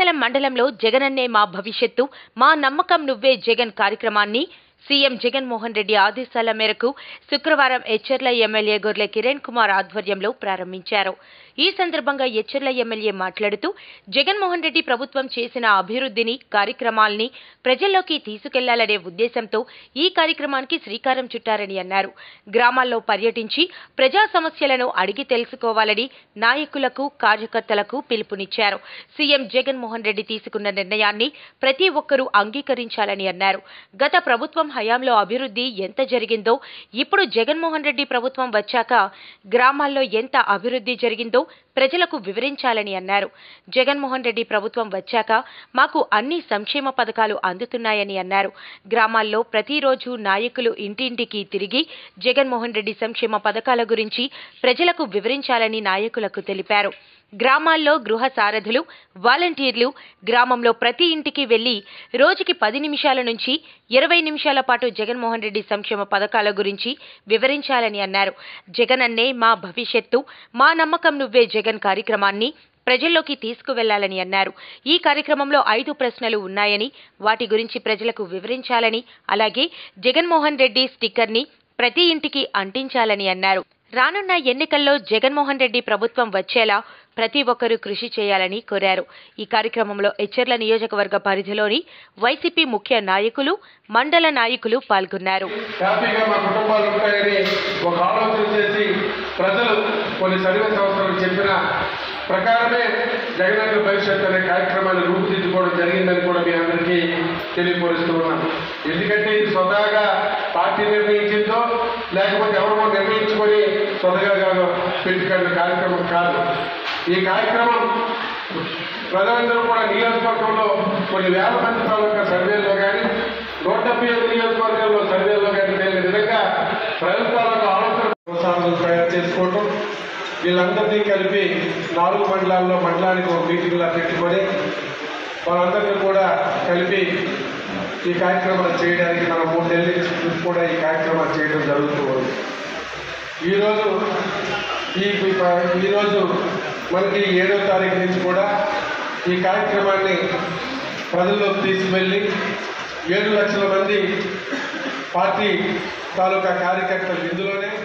భద్రాచలం మండలంలో జగనన్నే మా భవిష్యత్తు మా నమ్మకం నువ్వే జగన్ కార్యక్రమాన్ని సీఎం జగన్మోహన్ రెడ్డి ఆదేశాల మేరకు శుక్రవారం ఎచ్చెర్ల ఎమ్మెల్యే గొర్లె కిరణ్ కుమార్ ఆధ్వర్యంలో ప్రారంభించారు ఈ సందర్భంగా ఎచ్చెర్ల ఎమ్మెల్యే మాట్లాడుతూ జగన్మోహన్ రెడ్డి ప్రభుత్వం చేసిన అభివృద్ధిని కార్యక్రమాల్ని ప్రజల్లోకి తీసుకెళ్లాలనే ఉద్దేశంతో ఈ కార్యక్రమానికి శ్రీకారం చుట్టారని అన్నారు గ్రామాల్లో పర్యటించి ప్రజా సమస్యలను అడిగి తెలుసుకోవాలని నాయకులకు కార్యకర్తలకు పిలుపునిచ్చారు సీఎం జగన్మోహన్ రెడ్డి తీసుకున్న నిర్ణయాన్ని ప్రతి ఒక్కరూ అంగీకరించాలని అన్నారు గత ప్రభుత్వం హయాంలో అభివృద్ధి ఎంత జరిగిందో ఇప్పుడు జగన్మోహన్ రెడ్డి ప్రభుత్వం వచ్చాక గ్రామాల్లో ఎంత అభివృద్ధి జరిగిందో ప్రజలకు వివరించాలని అన్నారు జగన్మోహన్ రెడ్డి ప్రభుత్వం వచ్చాక మాకు అన్ని సంక్షేమ పథకాలు అందుతున్నాయని అన్నారు గ్రామాల్లో ప్రతిరోజు నాయకులు ఇంటింటికి తిరిగి జగన్మోహన్ రెడ్డి సంక్షేమ పథకాల గురించి ప్రజలకు వివరించాలని నాయకులకు తెలిపారు గ్రామాల్లో గృహ సారథులు వాలంటీర్లు గ్రామంలో ప్రతి ఇంటికి వెళ్లి రోజుకి పది నిమిషాల నుంచి ఇరవై నిమిషాల పాటు జగన్మోహన్ రెడ్డి సంక్షేమ పథకాల గురించి వివరించాలని అన్నారు జగన్ అన్నే మా భవిష్యత్తు మా నమ్మకం నువ్వే జగన్ కార్యక్రమాన్ని ప్రజల్లోకి తీసుకువెళ్లాలని అన్నారు ఈ కార్యక్రమంలో ఐదు ప్రశ్నలు ఉన్నాయని వాటి గురించి ప్రజలకు వివరించాలని అలాగే జగన్మోహన్ రెడ్డి స్టిక్కర్ని ప్రతి ఇంటికి అంటించాలని అన్నారు రానున్న ఎన్నికల్లో జగన్మోహన్ రెడ్డి ప్రభుత్వం వచ్చేలా ప్రతి ఒక్కరూ కృషి చేయాలని కోరారు ఈ కార్యక్రమంలో ఎచ్చెర్ల నియోజకవర్గ పరిధిలోని వైసీపీ ముఖ్య నాయకులు మండల నాయకులు పాల్గొన్నారు హ్యాపీగా మా కుటుంబాలు ఉంటాయని ఒక ఆలోచన చేసి ప్రజలు కొన్ని సర్వే సంస్థలు చెప్పిన ప్రకారమే జగనన్న భవిష్యత్ అనే కార్యక్రమాన్ని రూపుదిద్దుకోవడం జరిగిందని కూడా మీ అందరికీ తెలియపరుస్తూ ఉన్నాను ఎందుకంటే ఇది స్వతహాగా పార్టీ నిర్ణయించిందో లేకపోతే ఎవరో నిర్ణయించుకొని స్వతహాగా పెట్టుకున్న కార్యక్రమం కాదు ఈ కార్యక్రమం ప్రజలందరూ కూడా నియోజకవర్గంలో కొన్ని వేల మంది తాలూకా సర్వేల్లో కానీ నూట డెబ్బై ఐదు నియోజకవర్గాల్లో సర్వేల్లో కానీ తేలిన విధంగా ప్రజల తాలూకా ఆలోచన ప్రోత్సాహాలు తయారు చేసుకోవటం వీళ్ళందరినీ కలిపి నాలుగు మండలాల్లో మండలానికి ఒక మీటింగ్లా పెట్టుకొని వాళ్ళందరినీ కూడా కలిపి ఈ కార్యక్రమాలు చేయడానికి మనం మూడు నెలల నుంచి కూడా ఈ కార్యక్రమాలు చేయడం జరుగుతూ ఉంది ఈరోజు ఈ ఈరోజు మనకి ఏడో తారీఖు నుంచి కూడా ఈ కార్యక్రమాన్ని ప్రజల్లోకి తీసుకువెళ్ళి ఏడు లక్షల మంది పార్టీ తాలూకా కార్యకర్తలు ఇందులోనే